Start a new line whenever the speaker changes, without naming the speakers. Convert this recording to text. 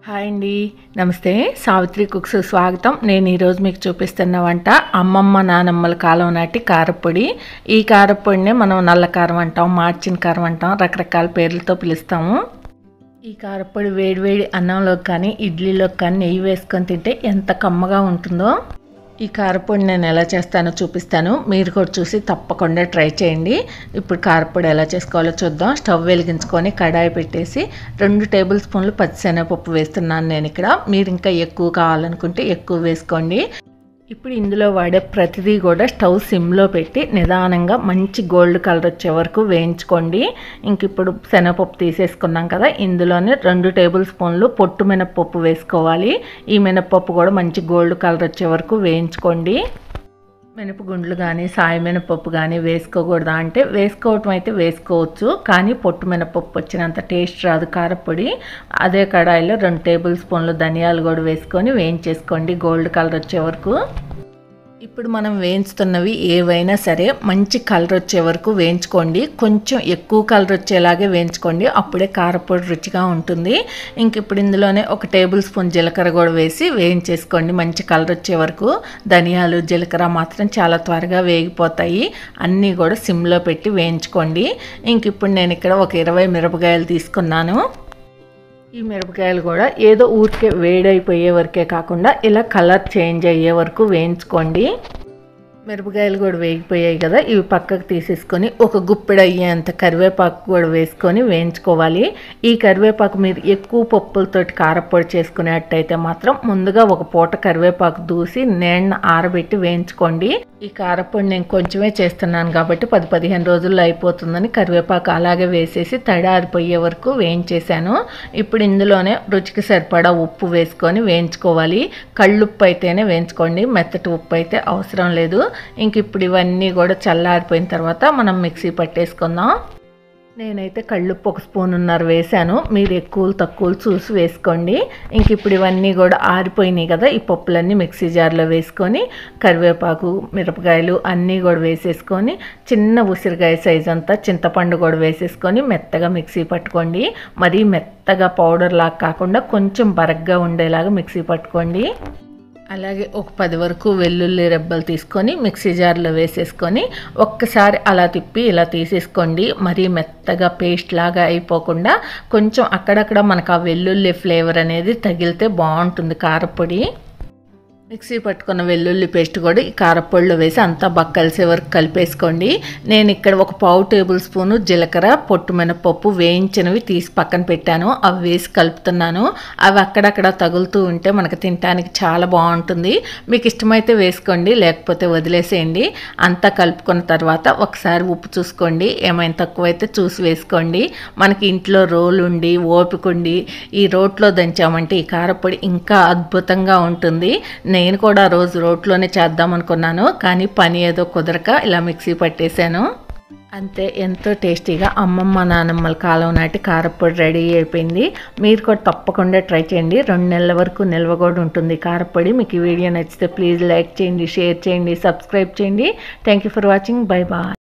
hi అండి నమస్తే Savitri cooks స్వాగతం నేను ఈరోజు మీకు చూపిస్తున్న వంట అమ్మమ్మ నానమ్మల కాలం నాటి కారపొడి ఈ కారపొడినే మనం నల్ల కారం అంటాం మార్చిన కారం అంటాం రకరకాల పేర్లతో పిలుస్తాము ఈ కారపొడి వేడివేడి అన్నంలోకి కానీ ఇడ్లీలోకి కానీ నెయ్యి వేసుకొని తింటే ఎంత కమ్మగా ఉంటుందో ఈ కారపొడి నేను ఎలా చేస్తానో చూపిస్తాను మీరు కూడా చూసి తప్పకుండా ట్రై చేయండి ఇప్పుడు కారపొడి ఎలా చేసుకోవాలో చూద్దాం స్టవ్ వెలిగించుకొని కడాయి పెట్టేసి రెండు టేబుల్ స్పూన్లు పచ్చిశనగపప్పు వేస్తున్నాను నేను ఇక్కడ మీరు ఇంకా ఎక్కువ కావాలనుకుంటే ఎక్కువ వేసుకోండి ఇప్పుడు ఇందులో వాడే ప్రతిదీ కూడా స్టవ్ సిమ్లో పెట్టి నిదానంగా మంచి గోల్డ్ కలర్ వచ్చే వరకు వేయించుకోండి ఇంక ఇప్పుడు శనగపప్పు తీసేసుకున్నాం కదా ఇందులోనే రెండు టేబుల్ స్పూన్లు పొట్టు మినపప్పు వేసుకోవాలి ఈ మినపప్పు కూడా మంచి గోల్డ్ కలర్ వచ్చే వరకు వేయించుకోండి మినపగుండ్లు కానీ సాయి మినపప్పు కానీ వేసుకోకూడదా అంటే వేసుకోవటం అయితే వేసుకోవచ్చు కానీ పొట్టు మినపప్పు వచ్చినంత టేస్ట్ రాదు కారపొడి అదే కడాయిలో రెండు టేబుల్ స్పూన్లు ధనియాలు కూడా వేసుకొని వేయించేసుకోండి గోల్డ్ కలర్ వచ్చే వరకు ఇప్పుడు మనం వేయించుతున్నవి ఏవైనా సరే మంచి కలర్ వచ్చే వరకు వేయించుకోండి కొంచెం ఎక్కువ కలర్ వచ్చేలాగే వేయించుకోండి అప్పుడే కారపొడి రుచిగా ఉంటుంది ఇంక ఇప్పుడు ఇందులోనే ఒక టేబుల్ స్పూన్ జీలకర్ర కూడా వేసి వేయించేసుకోండి మంచి కలర్ వచ్చే వరకు ధనియాలు జీలకర్ర మాత్రం చాలా త్వరగా వేగిపోతాయి అన్నీ కూడా సిమ్లో పెట్టి వేయించుకోండి ఇంక ఇప్పుడు నేను ఇక్కడ ఒక ఇరవై మిరపకాయలు తీసుకున్నాను ఈ మిరపకాయలు కూడా ఏదో ఊరికే వేడైపోయే వరకే కాకుండా ఇలా కలర్ చేంజ్ అయ్యే వరకు వేయించుకోండి మిరపకాయలు కూడా వేగిపోయాయి కదా ఇవి పక్కకు తీసేసుకొని ఒక గుప్పెడు అయ్యేంత కరివేపాకు కూడా వేసుకొని వేయించుకోవాలి ఈ కరివేపాకు మీరు ఎక్కువ పప్పులతోటి కారపొడి చేసుకునేట్టయితే మాత్రం ముందుగా ఒక పూట కరివేపాకు దూసి నేన్న ఆరబెట్టి వేయించుకోండి ఈ కారపొడి నేను కొంచెమే చేస్తున్నాను కాబట్టి పది పదిహేను రోజుల్లో అయిపోతుందని కరివేపాకు అలాగే వేసేసి తడారిపోయే వరకు వేయించేశాను ఇప్పుడు ఇందులోనే రుచికి సరిపడా ఉప్పు వేసుకొని వేయించుకోవాలి కళ్ళుప్పు అయితేనే వేయించుకోండి మెత్తటి ఉప్పు అయితే అవసరం లేదు ఇంక ఇప్పుడు ఇవన్నీ కూడా చల్లారిపోయిన తర్వాత మనం మిక్సీ పట్టేసుకుందాం నేనైతే కళ్ళుప్పు ఒక స్పూన్ ఉన్నారు వేశాను మీరు ఎక్కువలు తక్కువలు చూసి వేసుకోండి ఇంక ఇప్పుడు ఇవన్నీ కూడా ఆరిపోయినాయి కదా ఈ పప్పులన్నీ మిక్సీ జార్లో వేసుకొని కరివేపాకు మిరపకాయలు అన్నీ కూడా వేసేసుకొని చిన్న ఉసిరికాయ సైజ్ అంతా చింతపండు కూడా వేసేసుకొని మెత్తగా మిక్సీ పట్టుకోండి మరీ మెత్తగా పౌడర్ లాగా కాకుండా కొంచెం బరగ్గా ఉండేలాగా మిక్సీ పట్టుకోండి అలాగే ఒక పది వరకు వెల్లుల్లి రెబ్బలు తీసుకొని మిక్సీ జార్లో వేసేసుకొని ఒక్కసారి అలా తిప్పి ఇలా తీసేసుకోండి మరీ మెత్తగా పేస్ట్ లాగా అయిపోకుండా కొంచెం అక్కడక్కడ మనకు ఆ వెల్లుల్లి ఫ్లేవర్ అనేది తగిలితే బాగుంటుంది కారపొడి మిక్సీ పట్టుకున్న వెల్లుల్లి పేస్ట్ కూడా ఈ కారపొడిలో వేసి అంతా బాగా కలిసే వరకు కలిపేసుకోండి నేను ఇక్కడ ఒక పావు టేబుల్ స్పూను జీలకర్ర పొట్టు మినపప్పు వేయించినవి తీసి పక్కన పెట్టాను అవి వేసి కలుపుతున్నాను అవి అక్కడక్కడ తగులుతూ ఉంటే మనకు తినడానికి చాలా బాగుంటుంది మీకు ఇష్టమైతే వేసుకోండి లేకపోతే వదిలేసేయండి అంతా కలుపుకున్న తర్వాత ఒకసారి ఉప్పు చూసుకోండి ఏమైనా తక్కువైతే చూసి వేసుకోండి మనకి ఇంట్లో రోలు ఉండి ఓపిక ఉండి ఈ రోట్లో దంచామంటే ఈ కారపొడి ఇంకా అద్భుతంగా ఉంటుంది నేను కూడా రోజు రోట్లోనే చేద్దాం అనుకున్నాను కానీ పని ఏదో కుదరక ఇలా మిక్సీ పట్టేశాను అంతే ఎంతో టేస్టీగా అమ్మమ్మ నానమ్మల కాలం నాటి కారపొడి రెడీ అయిపోయింది మీరు కూడా తప్పకుండా ట్రై చేయండి రెండు నెలల వరకు నిల్వ కూడా ఉంటుంది కారపొడి మీకు ఈ వీడియో నచ్చితే ప్లీజ్ లైక్ చేయండి షేర్ చేయండి సబ్స్క్రైబ్ చేయండి thank you for watching bye bye